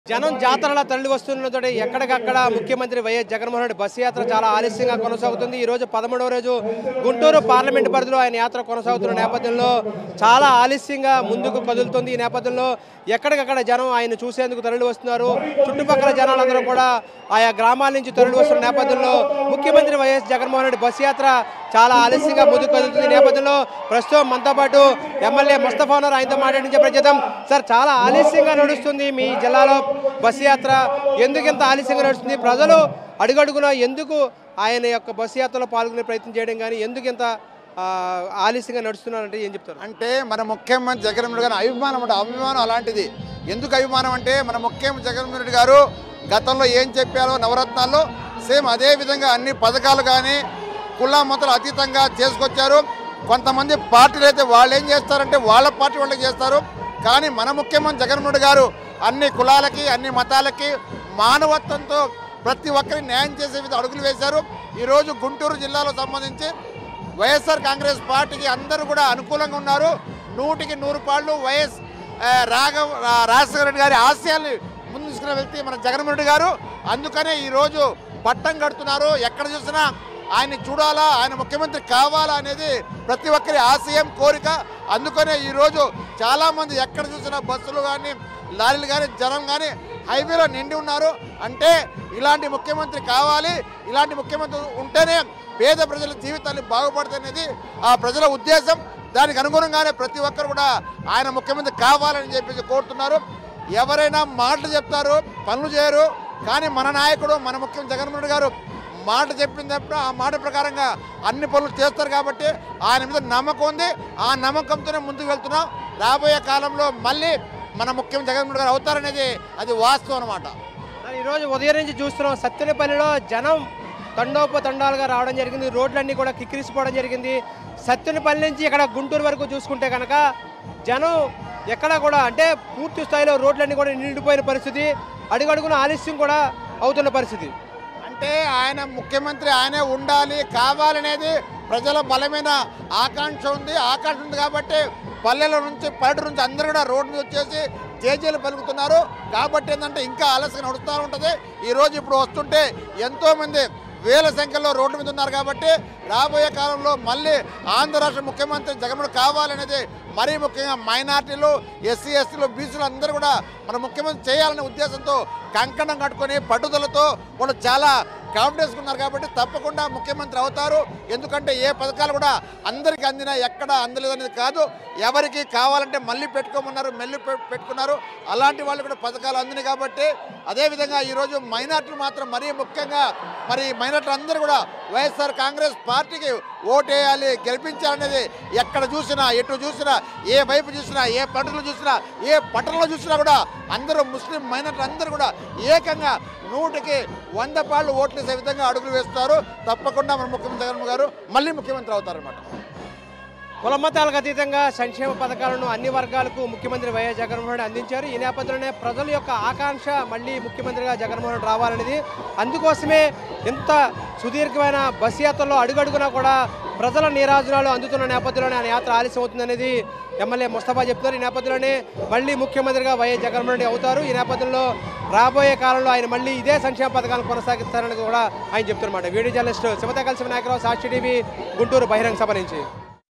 జనం జాతరలా తరలి వస్తున్నతో ఎక్కడికక్కడ ముఖ్యమంత్రి వైఎస్ జగన్మోహన్ రెడ్డి బస్సు యాత్ర చాలా ఆలస్యంగా కొనసాగుతుంది ఈ రోజు పదమూడవ రోజు గుంటూరు పార్లమెంట్ పరిధిలో ఆయన యాత్ర కొనసాగుతున్న నేపథ్యంలో చాలా ఆలస్యంగా ముందుకు కదులుతుంది ఈ నేపథ్యంలో ఎక్కడికక్కడ జనం ఆయన చూసేందుకు తరలి వస్తున్నారు చుట్టుపక్కల జనాలందరూ కూడా ఆయా గ్రామాల నుంచి తరలి వస్తున్న నేపథ్యంలో ముఖ్యమంత్రి వైఎస్ జగన్మోహన్ రెడ్డి బస్సు యాత్ర చాలా ఆలస్యంగా ముందుకు కదులుతుంది ఈ నేపథ్యంలో ప్రస్తుతం మనతో పాటు ఎమ్మెల్యే ముస్తఫా ఉన్నారు ఆయనతో మాట్లాడించే ప్రచేతం సార్ చాలా ఆలస్యంగా నడుస్తుంది మీ జిల్లాలో బస్సు యాత్ర ఎందుకు ఇంత ఆలస్యంగా నడుస్తుంది ప్రజలు అడుగడుగున ఎందుకు ఆయన యొక్క బస్సు యాత్రలో పాల్గొనే ప్రయత్నం చేయడం కానీ ఎందుకు ఇంత ఆ, ఆలస్యంగా నడుస్తున్నారంటే ఏం చెప్తారు అంటే మన ముఖ్యమంత్రి జగన్మోహన్ రెడ్డి గారి అభిమానం అంటే అభిమానం అలాంటిది ఎందుకు అభిమానం అంటే మన ముఖ్యమంత్రి జగన్మోహన్ రెడ్డి గారు గతంలో ఏం చెప్పారో నవరత్నాల్లో సేమ్ అదే విధంగా అన్ని పథకాలు కానీ కుల మతలు అతీతంగా చేసుకొచ్చారు కొంతమంది పార్టీలు అయితే వాళ్ళు ఏం చేస్తారంటే వాళ్ళ పార్టీ వాళ్ళకి చేస్తారు కానీ మన ముఖ్యమంత్రి జగన్మోహన్ రెడ్డి గారు అన్ని కులాలకి అన్ని మతాలకి మానవత్వంతో ప్రతి ఒక్కరికి న్యాయం చేసే విధంగా అడుగులు వేశారు ఈరోజు గుంటూరు జిల్లాలో సంబంధించి వైఎస్ఆర్ కాంగ్రెస్ పార్టీకి అందరూ కూడా అనుకూలంగా ఉన్నారు నూటికి నూరు పాళ్ళు వైఎస్ ఆ, రాఘవ రా- రాజశేఖర రెడ్డి గారి ఆశయాల్ని ముందు తీసుకున్న వ్యక్తి మన జగన్మోహన్ రెడ్డి గారు అందుకనే ఈరోజు పట్టం కడుతున్నారు ఎక్కడ చూసినా ఆయన్ని చూడాలా ఆయన ముఖ్యమంత్రి కావాలా అనేది ప్రతి ఒక్కరి ఆశయం కోరిక అందుకనే ఈరోజు చాలామంది ఎక్కడ చూసినా బస్సులు కానీ లారీలు కానీ జనం కానీ హైవేలో నిండి ఉన్నారు అంటే ఇలాంటి ముఖ్యమంత్రి కావాలి ఇలాంటి ముఖ్యమంత్రి ఉంటేనే పేద ప్రజల జీవితాలు బాగుపడతాయనేది ఆ ప్రజల ఉద్దేశం దానికి అనుగుణంగానే ప్రతి ఒక్కరు కూడా ఆయన ముఖ్యమంత్రి కావాలని చెప్పేసి కోరుతున్నారు ఎవరైనా మాటలు చెప్తారు పనులు చేయరు కానీ మన నాయకుడు మన ముఖ్యమంత్రి జగన్మోహన్ రెడ్డి గారు మాట చెప్పినప్పుడు ఆ మాట ప్రకారంగా అన్ని పనులు చేస్తారు కాబట్టి ఆయన మీద నమ్మకం ఉంది ఆ నమ్మకంతోనే ముందుకు వెళ్తున్నాం రాబోయే కాలంలో మళ్ళీ మన ముఖ్యమంత్రి జగన్మోహన్ రెడ్డి గారు అవుతారనేది అది వాస్తవం అనమాట మరి ఈరోజు ఉదయం నుంచి చూస్తున్నాం సత్తెనపల్లిలో జనం తండోపతండాలుగా రావడం జరిగింది రోడ్లన్నీ కూడా కిక్కిరిసిపోవడం జరిగింది సత్తెనపల్లి నుంచి ఇక్కడ గుంటూరు వరకు చూసుకుంటే కనుక జనం ఎక్కడ కూడా అంటే పూర్తి స్థాయిలో రోడ్లన్నీ కూడా నిండిపోయిన పరిస్థితి అడుగడుగున ఆలస్యం కూడా అవుతున్న పరిస్థితి అంటే ఆయన ముఖ్యమంత్రి ఆయనే ఉండాలి కావాలనేది ప్రజల బలమైన ఆకాంక్ష ఉంది ఆకాంక్ష ఉంది కాబట్టి పల్లెల నుంచి పల్లెటూరు నుంచి అందరూ కూడా రోడ్డు మీద వచ్చేసి జేజేలు పలుకుతున్నారు కాబట్టి ఏంటంటే ఇంకా ఆలస్యం నడుస్తూ ఉంటుంది ఈరోజు ఇప్పుడు వస్తుంటే ఎంతోమంది వేల సంఖ్యలో రోడ్డు మీద ఉన్నారు కాబట్టి రాబోయే కాలంలో మళ్ళీ ఆంధ్ర రాష్ట్ర ముఖ్యమంత్రి జగన్మోహన్ కావాలనేది మరీ ముఖ్యంగా మైనార్టీలు ఎస్సీ ఎస్టీలు బీసీలు అందరూ కూడా మన ముఖ్యమంత్రి చేయాలనే ఉద్దేశంతో కంకణం కట్టుకొని పట్టుదలతో వాళ్ళు చాలా కాన్ఫిడెన్స్ ఉన్నారు కాబట్టి తప్పకుండా ముఖ్యమంత్రి అవుతారు ఎందుకంటే ఏ పథకాలు కూడా అందరికీ అందినా ఎక్కడ అందలేదనేది కాదు ఎవరికి కావాలంటే మళ్ళీ పెట్టుకోమన్నారు మళ్ళీ పె- పెట్టుకున్నారు అలాంటి వాళ్ళు కూడా పథకాలు అందినాయి కాబట్టి అదేవిధంగా ఈరోజు మైనార్టీలు మాత్రం మరీ ముఖ్యంగా మరి మైనార్టీలు అందరూ కూడా వైఎస్ఆర్ కాంగ్రెస్ పార్టీకి ఓటేయాలి గెలిపించాలనేది ఎక్కడ చూసినా ఎటు చూసినా ఏ వైపు చూసినా ఏ పంటలు చూసినా ఏ పట్టణంలో చూసినా కూడా అందరూ ముస్లిం మైనార్టీలు అందరూ కూడా ఏకంగా నూటికి వంద పాళ్ళు ఓట్లేసే విధంగా అడుగులు వేస్తారు తప్పకుండా మన ముఖ్యమంత్రి జగన్ గారు మళ్ళీ ముఖ్యమంత్రి అవుతారన్నమాట కుల మతాలకు అతీతంగా సంక్షేమ పథకాలను అన్ని వర్గాలకు ముఖ్యమంత్రి వైఎస్ జగన్మోహన్ రెడ్డి అందించారు ఈ నేపథ్యంలోనే ప్రజల యొక్క ఆకాంక్ష మళ్ళీ ముఖ్యమంత్రిగా జగన్మోహన్ రెడ్డి రావాలనేది అందుకోసమే ఇంత సుదీర్ఘమైన బస్ యాత్రలో అడుగడుగునా కూడా ప్రజల నీరాజనాలు అందుతున్న నేపథ్యంలోనే ఆయన యాత్ర ఆలస్యం అవుతుందనేది ఎమ్మెల్యే ముస్తఫా చెప్తున్నారు ఈ నేపథ్యంలోనే మళ్ళీ ముఖ్యమంత్రిగా వైఎస్ జగన్మోహన్ రెడ్డి అవుతారు ఈ నేపథ్యంలో రాబోయే కాలంలో ఆయన మళ్ళీ ఇదే సంక్షేమ పథకాలను కొనసాగిస్తారని కూడా ఆయన చెప్తున్నమాట వీడియో జర్నలిస్ట్ శివత కలిసి నాయకరావు సాక్షి టీవీ గుంటూరు బహిరంగ సభ నుంచి